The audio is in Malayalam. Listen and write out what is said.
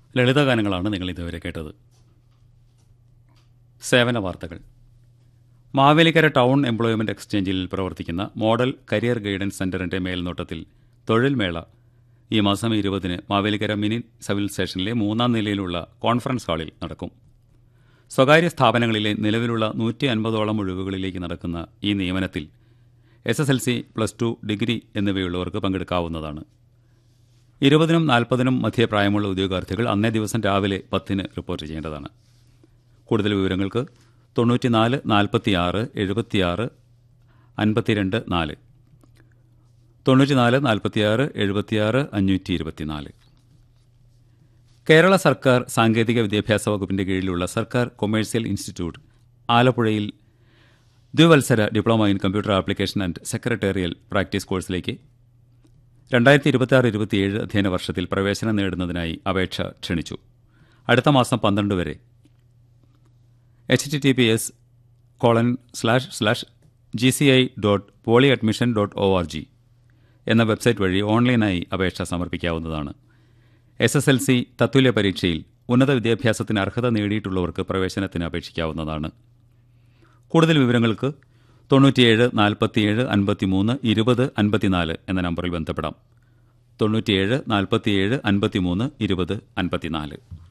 ലളിതഗാനങ്ങളാണ് നിങ്ങൾ ഇതുവരെ കേട്ടത് സേവന വാർത്തകൾ മാവേലിക്കര ടൗൺ എംപ്ലോയ്മെന്റ് എക്സ്ചേഞ്ചിൽ പ്രവർത്തിക്കുന്ന മോഡൽ കരിയർ ഗൈഡൻസ് സെന്ററിന്റെ മേൽനോട്ടത്തിൽ തൊഴിൽ മേള ഈ മാസം ഇരുപതിന് മാവേലിക്കര മിനി സിവിൽ സ്റ്റേഷനിലെ മൂന്നാം നിലയിലുള്ള കോൺഫറൻസ് ഹാളിൽ നടക്കും സ്വകാര്യ സ്ഥാപനങ്ങളിലെ നിലവിലുള്ള നൂറ്റി അൻപതോളം ഒഴിവുകളിലേക്ക് നടക്കുന്ന ഈ നിയമനത്തിൽ S S L C plus two degree എന്നിവയുള്ളവർക്ക് പങ്കെടുക്കാവുന്നതാണ് ഇരുപതിനും നാൽപ്പതിനും മധ്യപ്രായമുള്ള ഉദ്യോഗാർത്ഥികൾ അന്നേ ദിവസം രാവിലെ പത്തിന് റിപ്പോർട്ട് ചെയ്യേണ്ടതാണ് കൂടുതൽ വിവരങ്ങൾക്ക് തൊണ്ണൂറ്റിനാല് നാൽപ്പത്തിയാറ് എഴുപത്തിയാറ് അൻപത്തിരണ്ട് നാല് തൊണ്ണൂറ്റിനാല് നാൽപ്പത്തിയാറ് എഴുപത്തിയാറ് അഞ്ഞൂറ്റി ഇരുപത്തിനാല് കേരള സർക്കാർ സാങ്കേതിക വിദ്യാഭ്യാസ വകുപ്പിന്റെ കീഴിലുള്ള സർക്കാർ കൊമേഴ്സ്യൽ ഇൻസ്റ്റിറ്റ്യൂട്ട് ആലപ്പുഴയിൽ ദ്വിവത്സര diploma in computer application and secretarial practice കോഴ്സിലേക്ക് രണ്ടായിരത്തി ഇരുപത്തി ആറ് ഇരുപത്തിയേഴ് അധ്യയന വർഷത്തിൽ പ്രവേശനം നേടുന്നതിനായി അപേക്ഷ ക്ഷണിച്ചു അടുത്ത മാസം പന്ത്രണ്ട് വരെ H T T P S colon slash slash G C I dot poly admission dot O R G എന്ന വെബ്സൈറ്റ് വഴി ഓൺലൈനായി അപേക്ഷ സമർപ്പിക്കാവുന്നതാണ് എസ് എസ് എൽ സി തത്തുല്യ പരീക്ഷയിൽ ഉന്നത വിദ്യാഭ്യാസത്തിന് അർഹത നേടിയിട്ടുള്ളവർക്ക് പ്രവേശനത്തിന് അപേക്ഷിക്കാവുന്നതാണ് കൂടുതൽ വിവരങ്ങൾക്ക് തൊണ്ണൂറ്റിയേഴ് നാൽപ്പത്തിയേഴ് അൻപത്തിമൂന്ന് ഇരുപത് അൻപത്തിനാല് എന്ന നമ്പറിൽ ബന്ധപ്പെടാം തൊണ്ണൂറ്റിയേഴ് നാൽപ്പത്തിയേഴ് അൻപത്തിമൂന്ന് ഇരുപത് അൻപത്തിനാല്